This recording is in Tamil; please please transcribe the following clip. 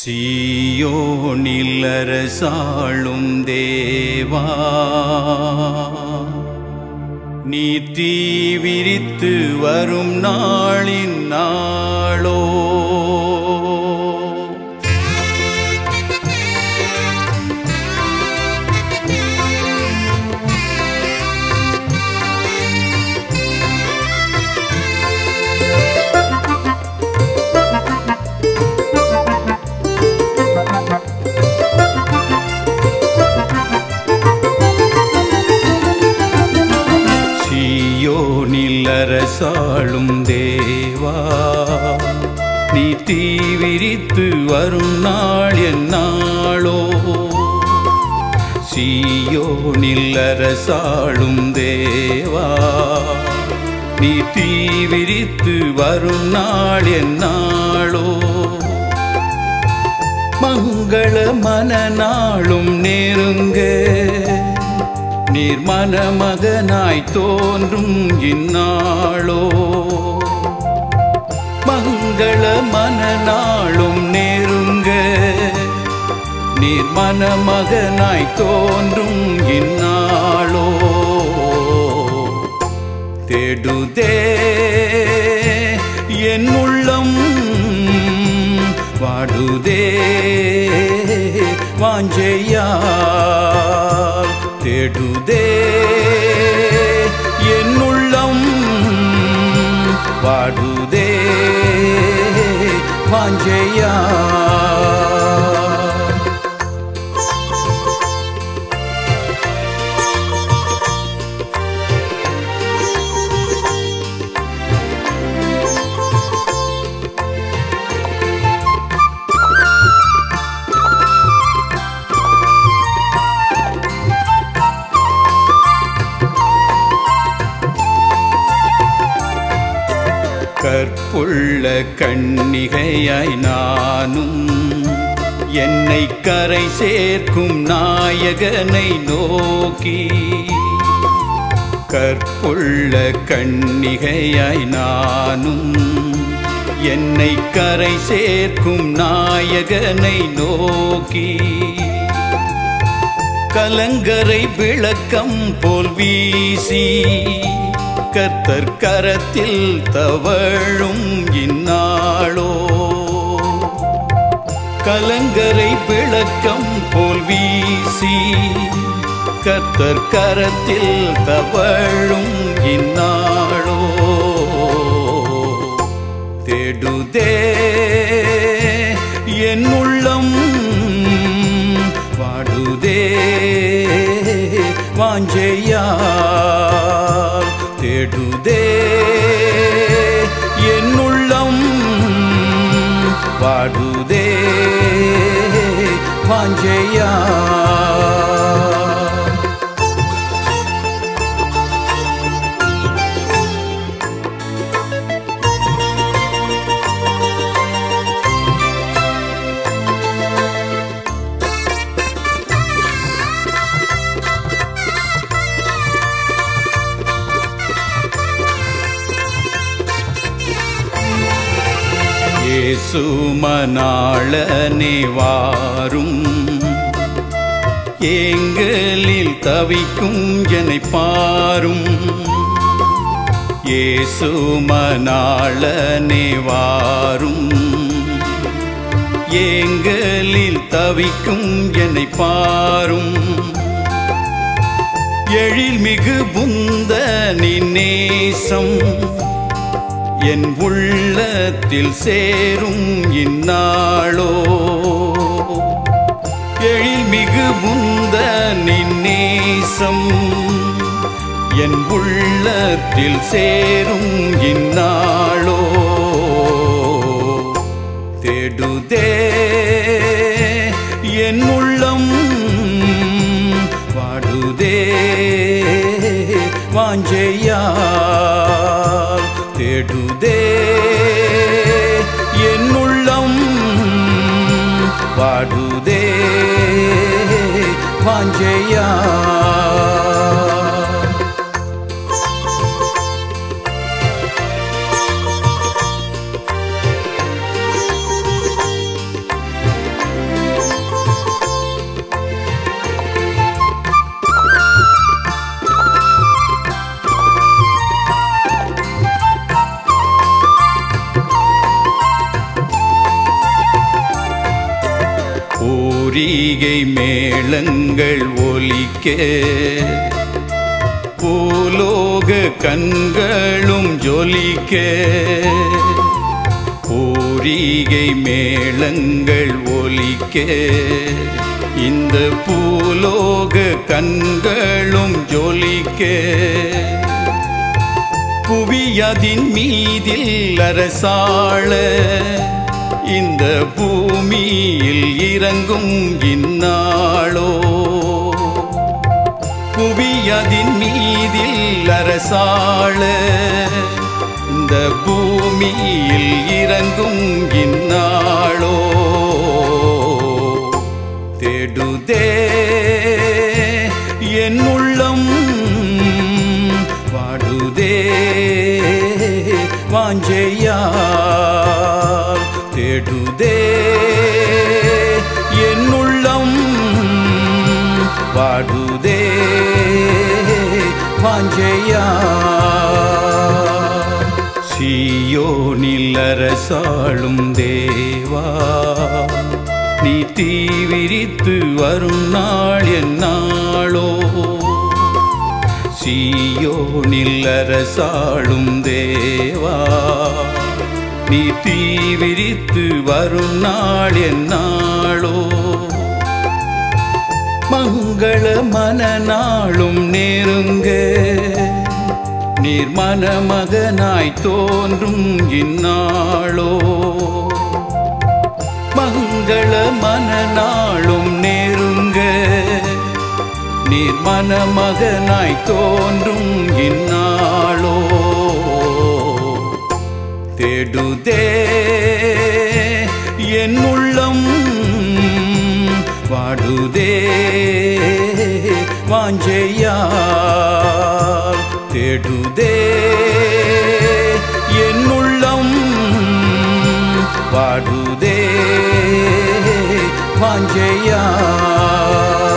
சீயோனில் அரசாளும் தேவா நீ தீவிரித்து வரும் நாளின் நாளோ சீயோனில் அரசாளும் தேவா நீ தீவிரித்து வரும் நாள் என்னாளோ சீயோனில் அரசாளும் தேவா நீ தீவிரித்து வரும் நாள் என்னாளோ மங்கள மனநாளும் நெருங்க நீர் மணமகனாய் தோன்றும் இந்நாளோ மங்கள மனநாளும் நெருங்க நீர் மணமகனாய் தோன்றும் இந்நாளோ தேடுதே என் உள்ளம் வாடுதே வாஞ்சையா தேடுதே என் உள்ளம் வாடுதே வாஞ்சையா கற்புள்ள கண்ணிகையாய் நானும் என்னை கரை சேர்க்கும் நாயகனை நோக்கி கற்புள்ள கண்ணிகையாய் நானும் என்னை கரை சேர்க்கும் நாயகனை நோக்கி கலங்கரை விளக்கம் போல் வீசி கர்த்தர் கரத்தில் தவழும் இந்நாளோ கலங்கரை விளக்கம் போல் வீசி கர்த்தர் கரத்தில் தவழும் இந்நாளோ தேடுதே என் உள்ளம் வாடுதே வாஞ்சையா தேடுதே என் உள்ளம் வாடுதே வாஞ்சையா இயேசு மணாளனே வாரும் ஏங்கலில் தவிக்கும் என்னை பாரும் இயேசு மணாளனே வாரும் ஏங்கலில் தவிக்கும் என்னை பாரும் எழில்மிகு புந்த நேசம் என் உள்ளத்தில் சேரும் இந்நாளோ எழில்மிகு முந்த நேசம் என் உள்ளத்தில் சேரும் இந்நாளோ தேடுதே என் உள்ளம் வாடுதே வாஞ்சையா தேடுதே என் உள்ளம் வாடுதே வாஞ்சையா பூரிகை மேளங்கள் ஒலிக்க பூலோக கண்களும் ஜொலிக்க பூரிகை மேளங்கள் ஒலிக்க இந்த பூலோக கண்களும் ஜொலிக்க புவியதின் மீதில் அரசாள இந்த பூமியில் இறங்கும் இந்நாளோ புவியதின் மீதில் அரசாள இந்த பூமியில் இறங்கும் இந்நாளோ தேடுதே என் உள்ளம் வாடுதே வாஞ்சையால் தேடுதே என் உள்ளம் வாடுதே வாஞ்சையால் சீயோனில் அரசாளும் தேவா நீ தீவிரித்து வரும் நாள் என்னாளோ சீயோனில் அரசாளும் தேவா நீ தீவிரித்து வரும் நாள் என்னாளோ மங்கள மனநாளும் நெருங்க நீர் மணமகனாய் தோன்றும் இந்நாளோ மங்கள மனநாளும் நெருங்க நீர் மணமகனாய் தோன்றும் இந்நாளோ தேடுதே என் உள்ளம் வாடுதே வாஞ்சையால் தேடுதே என் உள்ளம் வாடுதே வாஞ்சையால்